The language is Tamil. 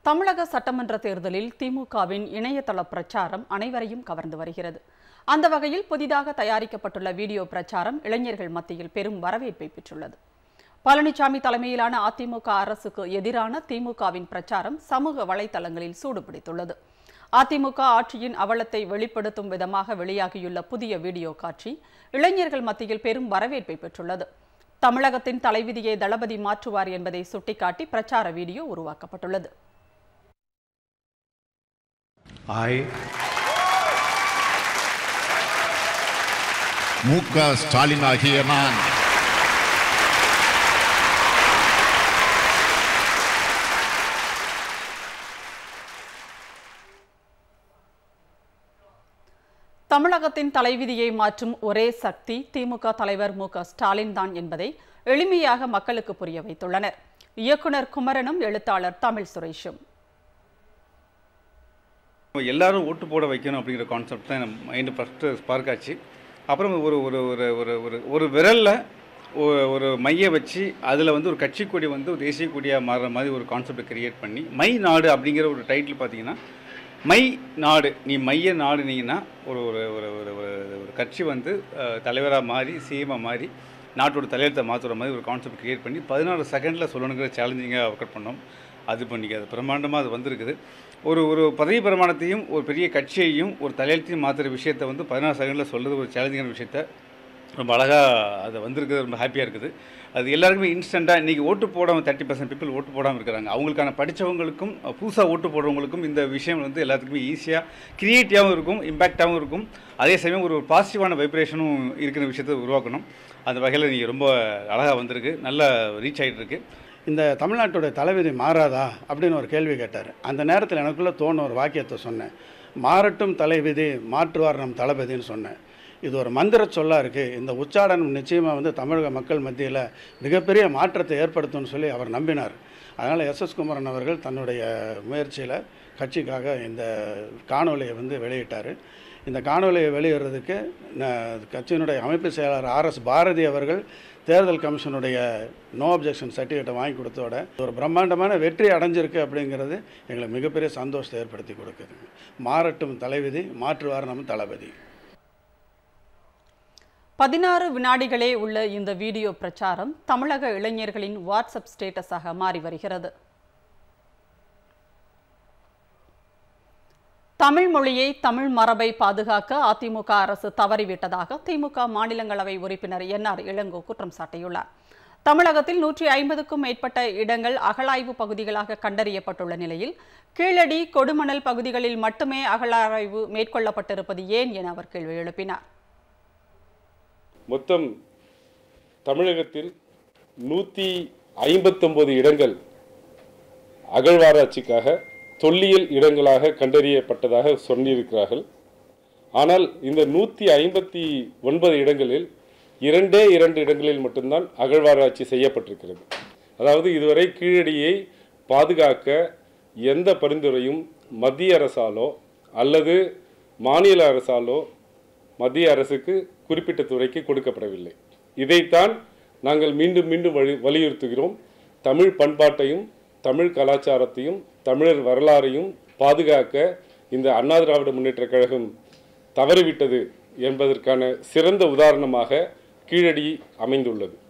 தமிழக சட்டமன்ற தேர்தலில் திமுகவின் இணையதள பிரச்சாரம் அனைவரையும் கவர்ந்து வருகிறது அந்த வகையில் புதிதாக தயாரிக்கப்பட்டுள்ள வீடியோ பிரச்சாரம் இளைஞர்கள் மத்தியில் பெரும் வரவேற்பை பெற்றுள்ளது பழனிசாமி தலைமையிலான அதிமுக அரசுக்கு எதிரான திமுகவின் பிரச்சாரம் சமூக வலைதளங்களில் சூடுபிடித்துள்ளது அதிமுக ஆட்சியின் அவலத்தை வெளிப்படுத்தும் விதமாக வெளியாகியுள்ள புதிய வீடியோ காட்சி இளைஞர்கள் மத்தியில் பெரும் வரவேற்பை பெற்றுள்ளது தமிழகத்தின் தலைவிதியை தளபதி மாற்றுவார் என்பதை சுட்டிக்காட்டி பிரச்சார வீடியோ உருவாக்கப்பட்டுள்ளது I, மு க ஸ்டாலின் ஆகிய நான் தமிழகத்தின் தலைவிதியை மாற்றும் ஒரே சக்தி திமுக தலைவர் மு க ஸ்டாலின் தான் என்பதை எளிமையாக மக்களுக்கு புரிய வைத்துள்ளனர் இயக்குனர் குமரனும் எழுத்தாளர் தமிழ் சுரேஷும் எல்லாரும் ஓட்டு போட வைக்கணும் அப்படிங்கிற கான்செப்ட் தான் நம்ம மைண்டு ஃபஸ்ட்டு ஸ்பார்க் ஆச்சு அப்புறம் ஒரு ஒரு ஒரு ஒரு ஒரு ஒரு விரலில் ஒரு மைய வச்சு அதில் வந்து ஒரு கட்சி கொடி வந்து ஒரு தேசிய கொடியாக மாறுற மாதிரி ஒரு கான்செப்டை கிரியேட் பண்ணி மை நாடு அப்படிங்கிற ஒரு டைட்டில் பார்த்தீங்கன்னா மை நாடு நீ மைய நாடுனீங்கன்னா ஒரு ஒரு ஒரு ஒரு ஒரு ஒரு கட்சி வந்து தலைவராக மாறி சிஎம்மாக மாறி நாட்டோட தலையெழுத்தை மாற்றுற மாதிரி ஒரு கான்செப்ட் கிரியேட் பண்ணி பதினாறு செகண்டில் சொல்லணுங்கிற சேலஞ்சிங்காக ஒர்க் அவுட் பண்ணோம் அது பண்ணிக்க அது பிரமாண்டமாக அது வந்திருக்குது ஒரு ஒரு பதவி பிரமாணத்தையும் ஒரு பெரிய கட்சியையும் ஒரு தலையெழுத்தையும் மாற்றுற விஷயத்தை வந்து பதினாறு செகண்டில் சொல்கிறது ஒரு சேலஞ்சிங்கான விஷயத்த ரொம்ப அழகாக அது வந்திருக்குது ரொம்ப ஹாப்பியாக இருக்குது அது எல்லாருக்குமே இன்ஸ்டண்ட்டாக இன்றைக்கி ஓட்டு போடாமல் தேர்ட்டி பர்சன்ட் பீப்புள் ஓட்டு போடாமல் இருக்கிறாங்க அவங்களுக்கான படித்தவங்களுக்கும் புதுசாக ஓட்டு போடுறவங்களுக்கும் இந்த விஷயம் வந்து எல்லாத்துக்குமே ஈஸியாக க்ரியேட்டிவாகவும் இருக்கும் இம்பேக்டாகவும் இருக்கும் அதே சமயம் ஒரு பாசிட்டிவான வைப்ரேஷனும் இருக்கிற விஷயத்தை உருவாக்கணும் அந்த வகையில் நீங்கள் ரொம்ப அழகாக வந்திருக்கு நல்லா ரீச் ஆகிட்டு இருக்கு இந்த தமிழ்நாட்டோட தலைவிதி மாறாதா அப்படின்னு ஒரு கேள்வி கேட்டார் அந்த நேரத்தில் எனக்குள்ளே தோணு ஒரு வாக்கியத்தை சொன்னேன் மாறட்டும் தலைவிதி மாற்றுவார் நம் தளபதின்னு சொன்னேன் இது ஒரு மந்திர சொல்லாக இருக்குது இந்த உச்சாடனம் நிச்சயமாக வந்து தமிழக மக்கள் மத்தியில் மிகப்பெரிய மாற்றத்தை ஏற்படுத்தும்னு சொல்லி அவர் நம்பினார் அதனால் எஸ் எஸ் குமரன் அவர்கள் தன்னுடைய முயற்சியில் கட்சிக்காக இந்த காணொலியை வந்து வெளியிட்டார் இந்த காணொலியை வெளியிடுறதுக்கு கட்சியினுடைய அமைப்பு செயலாளர் ஆர்எஸ் பாரதி அவர்கள் தேர்தல் கமிஷனுடைய நோ அப்ஜெக்ஷன் சர்டிஃபிகேட்டை வாங்கி கொடுத்தோட ஒரு பிரம்மாண்டமான வெற்றி அடைஞ்சிருக்கு அப்படிங்கிறது எங்களுக்கு மிகப்பெரிய சந்தோஷத்தை ஏற்படுத்தி கொடுக்குது மாறட்டும் தலைவிதி மாற்றுவார் நம் தளபதி பதினாறு வினாடிகளே உள்ள இந்த வீடியோ பிரச்சாரம் தமிழக இளைஞர்களின் வாட்ஸ்அப் ஸ்டேட்டஸாக மாறி வருகிறது தமிழ் மொழியை தமிழ் மரபை பாதுகாக்க அதிமுக அரசு தவறிவிட்டதாக திமுக மாநிலங்களவை உறுப்பினர் என் ஆர் இளங்கோ குற்றம் சாட்டியுள்ளார் தமிழகத்தில் நூற்றி ஐம்பதுக்கும் மேற்பட்ட இடங்கள் அகழாய்வு பகுதிகளாக கண்டறியப்பட்டுள்ள நிலையில் கீழடி கொடுமணல் பகுதிகளில் மட்டுமே அகழாய்வு மேற்கொள்ளப்பட்டிருப்பது ஏன் என அவர் கேள்வி எழுப்பினார் மொத்தம் தமிழகத்தில் நூற்றி ஐம்பத்தொம்பது இடங்கள் அகழ்வாராய்ச்சிக்காக தொல்லியல் இடங்களாக கண்டறியப்பட்டதாக சொல்லியிருக்கிறார்கள் ஆனால் இந்த நூற்றி ஐம்பத்தி ஒன்பது இடங்களில் இரண்டே இரண்டு இடங்களில் மட்டும்தான் அகழ்வாராய்ச்சி செய்யப்பட்டிருக்கிறது அதாவது இதுவரை கீழடியை பாதுகாக்க எந்த பரிந்துரையும் மத்திய அரசாலோ அல்லது மாநில அரசாலோ மத்திய அரசுக்கு குறிப்பிட்ட துறைக்கு கொடுக்கப்படவில்லை இதைத்தான் நாங்கள் மீண்டும் மீண்டும் வலி வலியுறுத்துகிறோம் தமிழ் பண்பாட்டையும் தமிழ் கலாச்சாரத்தையும் தமிழர் வரலாறையும் பாதுகாக்க இந்த அண்ணா திராவிட முன்னேற்ற கழகம் தவறிவிட்டது என்பதற்கான சிறந்த உதாரணமாக கீழடி அமைந்துள்ளது